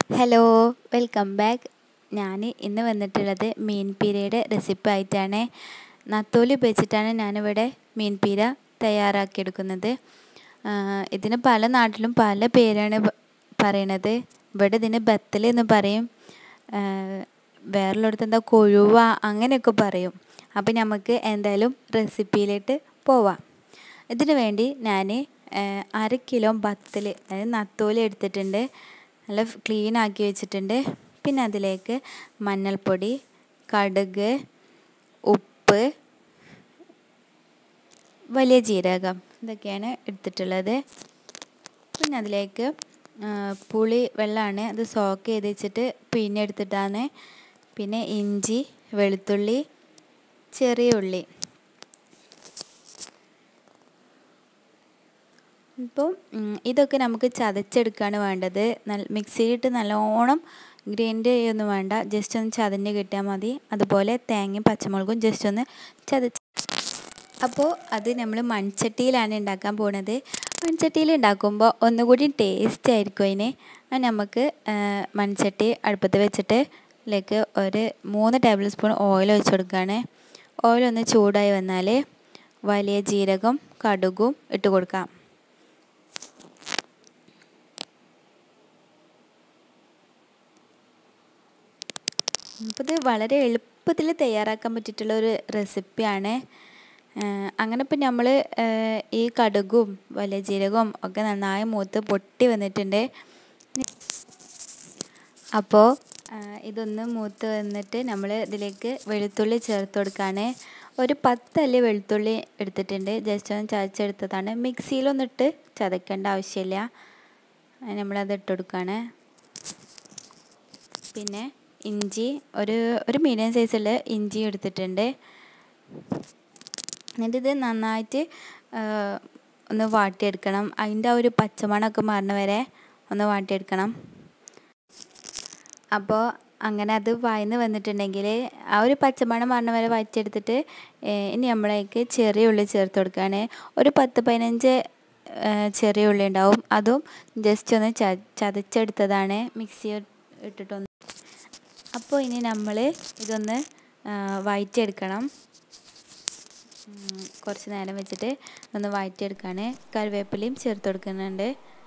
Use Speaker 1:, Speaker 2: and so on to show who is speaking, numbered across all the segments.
Speaker 1: hello welcome back ഞാൻ ഇന്ന് വന്നിട്ടുള്ളത് മീൻ പീരയുടെ റെസിപ്പി ആയിട്ടാണ് നത്തോലി ഉപയോഗിച്ചിട്ടാണ് ഞാനിവിടെ മീൻ പീര തയ്യാറാക്കിയെടുക്കുന്നത് ഇതിന് പല നാട്ടിലും പല പേരാണ് പ- പറയണത് ഇവിടെ ഇതിന് ബത്തൽ എന്ന് പറയും വേറെയുള്ളിടത്ത് എന്താ കൊഴുവ അങ്ങനെയൊക്കെ പറയും അപ്പം നമുക്ക് എന്തായാലും റെസിപ്പിയിലേക്ക് പോവാം ഇതിനു വേണ്ടി ഞാൻ അര കിലോ ബത്തൽ അതായത് നത്തോലി എടുത്തിട്ടുണ്ട് നല്ല ക്ലീൻ ആക്കി വെച്ചിട്ടുണ്ട് പിന്നെ അതിലേക്ക് മഞ്ഞൾപ്പൊടി കടുക് ഉപ്പ് വലിയ ജീരകം ഇതൊക്കെയാണ് എടുത്തിട്ടുള്ളത് പിന്നെ അതിലേക്ക് പുളി വെള്ളമാണ് അത് സോക്ക് ചെയ്ത് വെച്ചിട്ട് പിഴിഞ്ഞെടുത്തിട്ടാണ് പിന്നെ ഇഞ്ചി വെളുത്തുള്ളി ചെറിയ ഉള്ളി ഇപ്പോൾ ഇതൊക്കെ നമുക്ക് ചതച്ചെടുക്കുകയാണ് വേണ്ടത് നല്ല മിക്സിയിലിട്ട് നല്ലോണം ഗ്രൈൻഡ് ചെയ്യൊന്നും വേണ്ട ജസ്റ്റ് ഒന്ന് ചതഞ്ഞ് കിട്ടിയാൽ മതി അതുപോലെ തേങ്ങയും പച്ചമുളകും ജസ്റ്റ് ഒന്ന് ചതച്ച് അപ്പോൾ അത് നമ്മൾ മൺചട്ടിയിലാണ് ഉണ്ടാക്കാൻ പോണത് മൺചട്ടിയിൽ ഉണ്ടാക്കുമ്പോൾ ഒന്നുകൂടി ടേസ്റ്റ് ആയിരിക്കും അതിന് അത് നമുക്ക് മൺചട്ടി അടുപ്പത്ത് വെച്ചിട്ട് ഇതിലേക്ക് ഒരു മൂന്ന് ടേബിൾ സ്പൂൺ ഓയിൽ ഒഴിച്ച് കൊടുക്കുകയാണ് ഓയിൽ ഒന്ന് ചൂടായി വന്നാൽ വലിയ ജീരകം കടുകും ഇട്ട് കൊടുക്കാം അപ്പോൾ ഇത് വളരെ എളുപ്പത്തിൽ തയ്യാറാക്കാൻ പറ്റിയിട്ടുള്ള ഒരു റെസിപ്പിയാണ് അങ്ങനെ ഇപ്പം നമ്മൾ ഈ കടുകും വലിയ ജീരകവും ഒക്കെ നന്നായി മൂത്ത് പൊട്ടി വന്നിട്ടുണ്ട് അപ്പോൾ ഇതൊന്ന് മൂത്ത് വന്നിട്ട് നമ്മൾ ഇതിലേക്ക് വെളുത്തുള്ളി ചേർത്ത് കൊടുക്കുകയാണ് ഒരു പത്തല്ലി വെളുത്തുള്ളി എടുത്തിട്ടുണ്ട് ജസ്റ്റ് ഒന്ന് ചതച്ചെടുത്തതാണ് മിക്സിയിലൊന്നിട്ട് ചതക്കേണ്ട ആവശ്യമില്ല നമ്മളത് ഇട്ട് കൊടുക്കുകയാണ് പിന്നെ ഇഞ്ചി ഒരു ഒരു മീഡിയം സൈസുള്ള ഇഞ്ചി എടുത്തിട്ടുണ്ട് എന്നിട്ട് ഇത് നന്നായിട്ട് ഒന്ന് വാട്ടിയെടുക്കണം അതിൻ്റെ ആ ഒരു പച്ചമണമൊക്കെ മാറുന്ന വരെ ഒന്ന് വാട്ടിയെടുക്കണം അപ്പോൾ അങ്ങനെ അത് വായന്ന് വന്നിട്ടുണ്ടെങ്കിൽ ആ ഒരു പച്ചമണം മാറുന്ന വരെ വാറ്റിയെടുത്തിട്ട് ഇനി നമ്മളേക്ക് ചെറിയ ഉള്ളി ചേർത്ത് കൊടുക്കുകയാണ് ഒരു പത്ത് പതിനഞ്ച് ചെറിയ ഉള്ളി ഉണ്ടാവും അതും ജസ്റ്റ് ഒന്ന് ച ചതച്ചെടുത്തതാണ് മിക്സി ഇട്ടിട്ടൊന്ന് അപ്പോൾ ഇനി നമ്മൾ ഇതൊന്ന് വഴറ്റിയെടുക്കണം കുറച്ച് നേരം വെച്ചിട്ട് ഒന്ന് വഴറ്റിയെടുക്കുകയാണ് കറിവേപ്പിലയും ചേർത്ത് കൊടുക്കുന്നുണ്ട്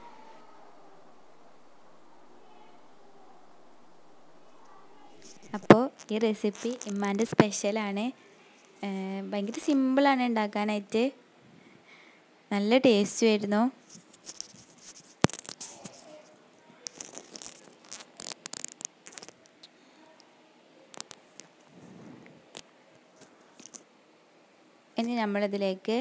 Speaker 1: അപ്പോൾ ഈ റെസിപ്പി ഇമ്മാൻ്റെ സ്പെഷ്യലാണ് ഭയങ്കര സിമ്പിളാണ് ഉണ്ടാക്കാനായിട്ട് നല്ല ടേസ്റ്റും ആയിരുന്നു ഇനി നമ്മളിതിലേക്ക്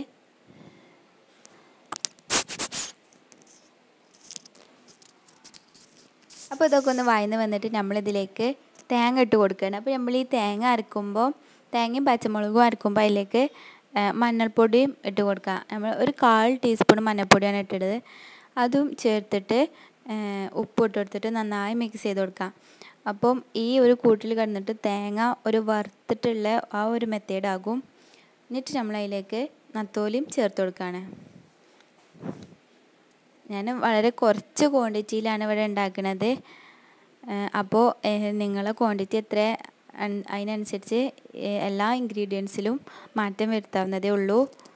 Speaker 1: അപ്പോൾ ഇതൊക്കെ ഒന്ന് വായന്ന് വന്നിട്ട് നമ്മളിതിലേക്ക് തേങ്ങ ഇട്ട് കൊടുക്കുകയാണ് അപ്പോൾ നമ്മൾ ഈ തേങ്ങ അരക്കുമ്പോൾ തേങ്ങയും പച്ചമുളകും അരക്കുമ്പോൾ അതിലേക്ക് മഞ്ഞൾപ്പൊടിയും ഇട്ട് കൊടുക്കുക നമ്മൾ ഒരു കാൽ ടീസ്പൂൺ മഞ്ഞൾപ്പൊടിയാണ് ഇട്ടിട്ടത് അതും ചേർത്തിട്ട് ഉപ്പ് ഇട്ട് കൊടുത്തിട്ട് നന്നായി മിക്സ് ചെയ്ത് കൊടുക്കാം അപ്പം ഈ ഒരു കൂട്ടിൽ കിടന്നിട്ട് തേങ്ങ ഒരു വറുത്തിട്ടുള്ള ആ ഒരു മെത്തേഡാകും എന്നിട്ട് നമ്മൾ അതിലേക്ക് നത്തോലിയും ചേർത്ത് കൊടുക്കുകയാണ് ഞാൻ വളരെ കുറച്ച് ക്വാണ്ടിറ്റിയിലാണ് ഇവിടെ ഉണ്ടാക്കുന്നത് അപ്പോൾ നിങ്ങളെ ക്വാണ്ടിറ്റി എത്ര അതിനനുസരിച്ച് എല്ലാ ഇൻഗ്രീഡിയൻസിലും മാറ്റം വരുത്താവുന്നതേ ഉള്ളൂ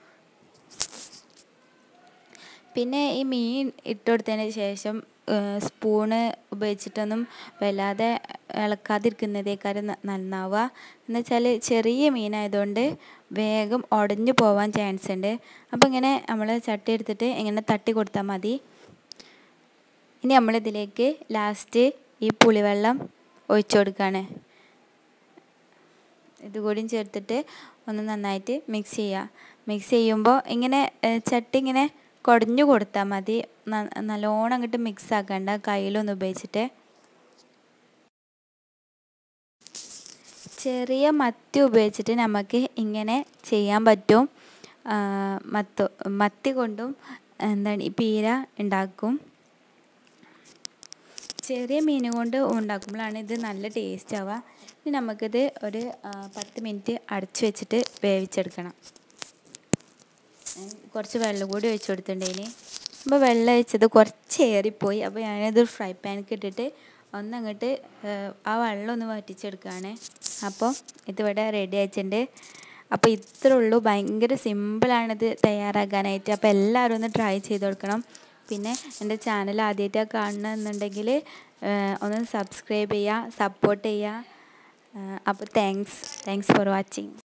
Speaker 1: പിന്നെ ഈ മീൻ ഇട്ടുകൊടുത്തതിന് ശേഷം സ്പൂണ് ഉപയോഗിച്ചിട്ടൊന്നും വല്ലാതെ ഇളക്കാതിരിക്കുന്നതേക്കാളും നന്നാവുക എന്ന് വെച്ചാൽ ചെറിയ മീനായതുകൊണ്ട് വേഗം ഉടഞ്ഞു പോവാൻ ചാൻസ് ഉണ്ട് അപ്പോൾ ഇങ്ങനെ നമ്മൾ ചട്ടി എടുത്തിട്ട് ഇങ്ങനെ തട്ടി കൊടുത്താൽ മതി ഇനി നമ്മളിതിലേക്ക് ലാസ്റ്റ് ഈ പുളിവെള്ളം ഒഴിച്ചു കൊടുക്കുകയാണ് ഇതുകൂടിയും ചേർത്തിട്ട് ഒന്ന് നന്നായിട്ട് മിക്സ് ചെയ്യുക മിക്സ് ചെയ്യുമ്പോൾ ഇങ്ങനെ ചട്ടി ഇങ്ങനെ കുടഞ്ഞു കൊടുത്താൽ മതി നല്ലോണം അങ്ങോട്ട് മിക്സ് ആക്കണ്ട കയ്യിലൊന്ന് ഉപയോഗിച്ചിട്ട് ചെറിയ മത്തി ഉപയോഗിച്ചിട്ട് നമുക്ക് ഇങ്ങനെ ചെയ്യാൻ പറ്റും മത്ത മത്തി കൊണ്ടും എന്താണ് ഈ പീര ഉണ്ടാക്കും ചെറിയ മീൻ കൊണ്ട് ഉണ്ടാക്കുമ്പോഴാണ് ഇത് നല്ല ടേസ്റ്റ് ആവുക ഇനി നമുക്കിത് ഒരു പത്ത് മിനിറ്റ് അടച്ചു വെച്ചിട്ട് വേവിച്ചെടുക്കണം കുറച്ച് വെള്ളം കൂടി ഒഴിച്ചു കൊടുത്തിട്ടുണ്ടേന് അപ്പോൾ വെള്ളം ഒഴിച്ചത് കുറച്ച് ഏറിപ്പോയി അപ്പോൾ ഞാനത് ഫ്രൈ പാനിക്ക് ഇട്ടിട്ട് ഒന്നങ്ങോട്ട് ആ വെള്ളം ഒന്ന് വറ്റിച്ചെടുക്കുകയാണ് അപ്പോൾ ഇതിവിടെ റെഡി ആയിട്ടുണ്ട് അപ്പോൾ ഇത്രേ ഉള്ളൂ ഭയങ്കര സിമ്പിളാണിത് തയ്യാറാക്കാനായിട്ട് അപ്പോൾ എല്ലാവരും ഒന്ന് ട്രൈ ചെയ്ത് കൊടുക്കണം പിന്നെ എൻ്റെ ചാനൽ ആദ്യമായിട്ടാണ് കാണണമെന്നുണ്ടെങ്കിൽ ഒന്ന് സബ്സ്ക്രൈബ് ചെയ്യുക സപ്പോർട്ട് ചെയ്യുക അപ്പോൾ താങ്ക്സ് താങ്ക്സ് ഫോർ വാച്ചിങ്